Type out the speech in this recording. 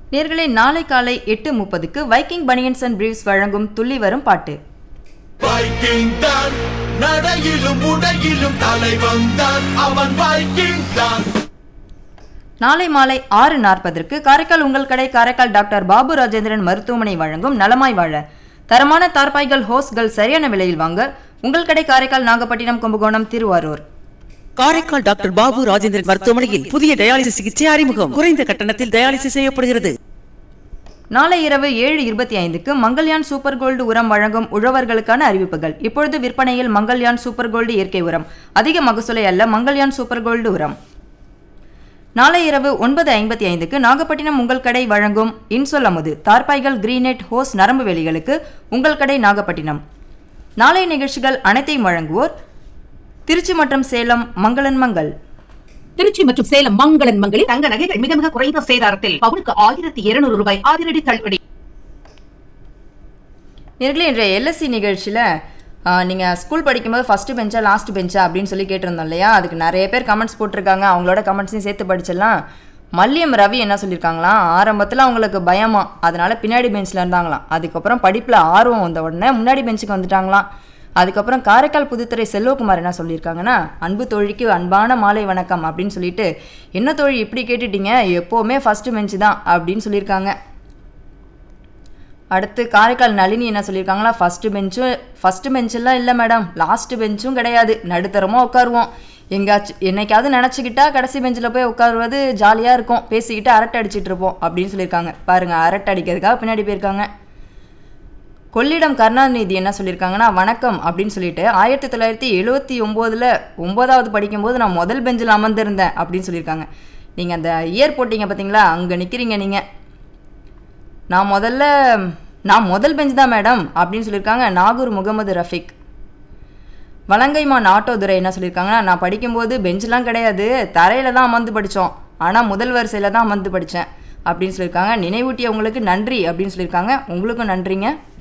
நேர்களே நாளை காலை எட்டு முப்பதுக்கு வைக்கிங் பனியன்ஸ் அண்ட் பிரீவ்ஸ் வழங்கும் துள்ளி வரும் பாட்டு வைக்கிங் தான் நடையிலும் உடையிலும் தலைவன் தான் அவன் வைக்கிங் தான் நாளை மாலை ஆறு நாற்பதற்கு காரைக்கால் உங்கள் கடை காரைக்கால் டாக்டர் பாபு ராஜேந்திரன் மருத்துவமனை வழங்கும் நலமாய் வாழ தரமான தார்பாய்கள் ஹோஸ்கள் சரியான விலையில் வாங்க உங்கள் கடை காரைக்கால் நாகப்பட்டினம் கும்பகோணம் திருவாரூர் காரைக்கால் டாக்டர் பாபு ராஜேந்திரன் மருத்துவமனையில் புதிய டயாலிசிஸ் சிகிச்சை அறிமுகம் குறைந்த கட்டணத்தில் டயாலிசிஸ் செய்யப்படுகிறது நாளை இரவு ஏழு இருபத்தி ஐந்துக்கு மங்கள்யான் சூப்பர் கோல்டு உரம் வழங்கும் உழவர்களுக்கான அறிவிப்புகள் இப்பொழுது விற்பனையில் மங்கள்யான் சூப்பர் கோல்டு இயற்கை உரம் அதிக மகசூலை அல்ல மங்கள்யான் சூப்பர் கோல்டு உரம் நாளை இரவு ஒன்பது ஐம்பத்தி ஐந்துக்கு நாகப்பட்டினம் உங்கள் கடை வழங்கும் இன்சொல் அமுது தார்பாய்கள் கிரீனெட் ஹோஸ் நரம்பு வேலிகளுக்கு உங்கள் கடை நாகப்பட்டினம் நாளைய நிகழ்ச்சிகள் அனைத்தையும் வழங்குவோர் திருச்சி மற்றும் சேலம் மங்களன் மங்கள் திருச்சி மற்றும் சேலம் மங்களன் மங்களில் தங்க நகைகள் மிக மிக குறைந்த சேதாரத்தில் பவுனுக்கு ஆயிரத்தி இருநூறு ரூபாய் அதிரடி தள்ளுபடி நேர்களே இன்றைய எல்எஸ்சி நிகழ்ச்சியில் நீங்கள் ஸ்கூல் படிக்கும்போது ஃபஸ்ட்டு பெஞ்சா லாஸ்ட் பெஞ்சா அப்படின்னு சொல்லி கேட்டிருந்தோம் இல்லையா அதுக்கு நிறைய பேர் கமெண்ட்ஸ் போட்டிருக்காங்க அவங்களோட கமெண்ட்ஸையும் சேர்த்து படிச்சிடலாம் மல்லியம் ரவி என்ன சொல்லியிருக்காங்களாம் ஆரம்பத்தில் அவங்களுக்கு பயமா அதனால பின்னாடி பெஞ்சில் இருந்தாங்களாம் அதுக்கப்புறம் படிப்பில் ஆர்வம் வந்த உடனே முன்னாடி பெஞ்சுக்கு வந்துட்டாங்களாம் அதுக்கப்புறம் காரைக்கால் புதுத்துறை செல்வகுமார் என்ன சொல்லியிருக்காங்கன்னா அன்பு தோழிக்கு அன்பான மாலை வணக்கம் அப்படின்னு சொல்லிட்டு என்ன தோழி இப்படி கேட்டுட்டீங்க எப்போவுமே ஃபஸ்ட்டு பெஞ்சு தான் அப்படின்னு சொல்லியிருக்காங்க அடுத்து காரைக்கால் நளினி என்ன சொல்லியிருக்காங்களா ஃபஸ்ட்டு பெஞ்சும் ஃபஸ்ட்டு பெஞ்செல்லாம் இல்லை மேடம் லாஸ்ட்டு பெஞ்சும் கிடையாது நடுத்தரமாக உட்காருவோம் எங்காச்சும் என்னைக்காவது நினச்சிக்கிட்டா கடைசி பெஞ்சில் போய் உட்காருவது ஜாலியாக இருக்கும் பேசிக்கிட்டு அரட்டை அடிச்சிட்டு இருப்போம் அப்படின்னு சொல்லியிருக்காங்க பாருங்கள் அரட்டை அடிக்கிறதுக்காக பின்னாடி போயிருக்காங்க கொள்ளிடம் கருணாநிதி என்ன சொல்லியிருக்காங்கன்னா வணக்கம் அப்படின்னு சொல்லிட்டு ஆயிரத்தி தொள்ளாயிரத்தி எழுபத்தி ஒம்போதில் ஒம்போதாவது படிக்கும்போது நான் முதல் பெஞ்சில் அமர்ந்திருந்தேன் அப்படின்னு சொல்லியிருக்காங்க நீங்கள் அந்த இயர் போட்டிங்க பார்த்தீங்களா அங்கே நிற்கிறீங்க நீங்கள் நான் முதல்ல நான் முதல் பெஞ்ச் தான் மேடம் அப்படின்னு சொல்லியிருக்காங்க நாகூர் முகமது ரஃபிக் வலங்கைமான் ஆட்டோதுரை என்ன சொல்லியிருக்காங்கன்னா நான் படிக்கும்போது பெஞ்செலாம் கிடையாது தரையில் தான் அமர்ந்து படித்தோம் ஆனால் முதல் வரிசையில் தான் அமர்ந்து படித்தேன் அப்படின்னு சொல்லியிருக்காங்க நினைவூட்டியவங்களுக்கு நன்றி அப்படின்னு சொல்லியிருக்காங்க உங்களுக்கும் நன்றிங்க